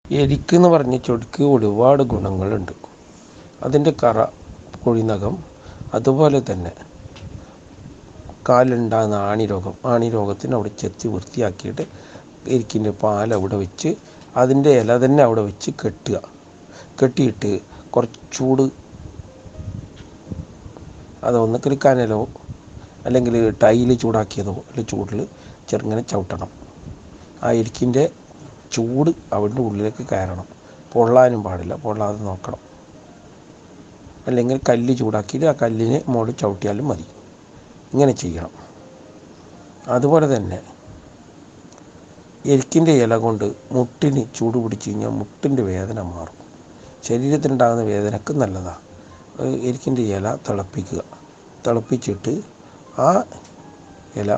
എരിക്കെന്ന് പറഞ്ഞ ചെടിക്ക് ഒരുപാട് ഗുണങ്ങളുണ്ട് അതിൻ്റെ കറ കുഴിനകം അതുപോലെ തന്നെ കാലുണ്ടാകുന്ന ആണിരോഗം ആണിരോഗത്തിന് അവിടെ ചെത്തി വൃത്തിയാക്കിയിട്ട് എരിക്കിൻ്റെ പാൽ അവിടെ വെച്ച് അതിൻ്റെ ഇല തന്നെ അവിടെ വെച്ച് കെട്ടുക കെട്ടിയിട്ട് കുറച്ച് ചൂട് അതൊന്ന് കിളിക്കാനലോ അല്ലെങ്കിൽ ടൈല് ചൂടാക്കിയതോ അല്ലെങ്കിൽ ചൂടിൽ ചെറുങ്ങനെ ചവിട്ടണം ആ എരിക്കിൻ്റെ ചൂട് അവൻ്റെ ഉള്ളിലേക്ക് കയറണം പൊള്ളാനും പാടില്ല പൊള്ളാതെ നോക്കണം അല്ലെങ്കിൽ കല്ല് ചൂടാക്കിയിട്ട് ആ കല്ലിന് മുകളിൽ ചവിട്ടിയാലും മതി ഇങ്ങനെ ചെയ്യണം അതുപോലെ തന്നെ എരിക്കിൻ്റെ ഇല കൊണ്ട് മുട്ടിന് ചൂട് പിടിച്ച് കഴിഞ്ഞാൽ മുട്ടിൻ്റെ വേദന മാറും ശരീരത്തിനുണ്ടാകുന്ന വേദനക്ക് നല്ലതാണ് എരിക്കിൻ്റെ ഇല തിളപ്പിക്കുക തിളപ്പിച്ചിട്ട് ആ ഇല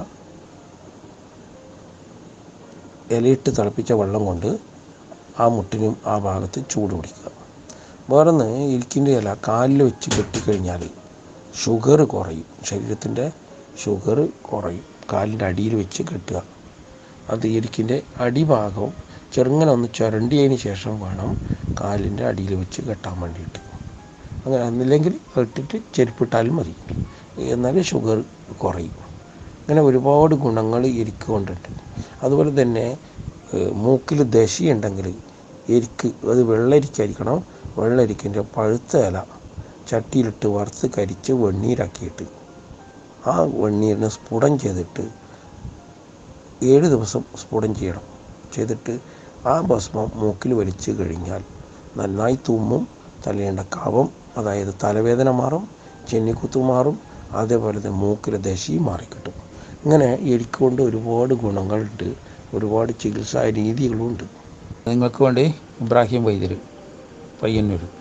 ഇലയിട്ട് തിളപ്പിച്ച വെള്ളം കൊണ്ട് ആ മുട്ടിനും ആ ഭാഗത്ത് ചൂട് പിടിക്കുക വേറൊന്ന് ഇരിക്കിൻ്റെ ഇല കാലിൽ വെച്ച് കെട്ടിക്കഴിഞ്ഞാൽ ഷുഗർ കുറയും ശരീരത്തിൻ്റെ ഷുഗർ കുറയും കാലിൻ്റെ അടിയിൽ വെച്ച് കെട്ടുക അത് ഇരിക്കിൻ്റെ അടിഭാഗം ചെറുങ്ങനെ ഒന്ന് ചുരണ്ടിയതിന് ശേഷം വേണം കാലിൻ്റെ അടിയിൽ വെച്ച് കെട്ടാൻ വേണ്ടിയിട്ട് അങ്ങനെ ഒന്നില്ലെങ്കിൽ ഇട്ടിട്ട് ചെരുപ്പിട്ടാലും മതി എന്നാൽ ഷുഗർ കുറയും അങ്ങനെ ഒരുപാട് ഗുണങ്ങൾ എരിക്ക് കൊണ്ടുണ്ട് അതുപോലെ തന്നെ മൂക്കിൽ ദശി ഉണ്ടെങ്കിൽ എരിക്ക് അത് വെള്ളരിക്കായിരിക്കണം വെള്ളരിക്കിൻ്റെ പഴുത്ത ഇല ചട്ടിയിലിട്ട് വറുത്ത് കരിച്ച് വെണ്ണീരാക്കിയിട്ട് ആ വെണ്ണീരിനെ സ്ഫുടം ചെയ്തിട്ട് ഏഴ് ദിവസം സ്ഫുടം ചെയ്യണം ചെയ്തിട്ട് ആ ഭസ്മം മൂക്കിൽ വലിച്ചു കഴിഞ്ഞാൽ നന്നായി തുമ്മും തലയേണ്ട കഫം അതായത് തലവേദന മാറും ചെന്നിക്കുത്ത് മാറും അതേപോലെ തന്നെ മൂക്കിലെ ദശയും മാറിക്കിട്ടും ഇങ്ങനെ എരിക്കൊണ്ട് ഒരുപാട് ഗുണങ്ങളുണ്ട് ഒരുപാട് ചികിത്സാ രീതികളുമുണ്ട് നിങ്ങൾക്ക് വേണ്ടി ഇബ്രാഹിം വൈദ്യർ പയ്യന്നൂർ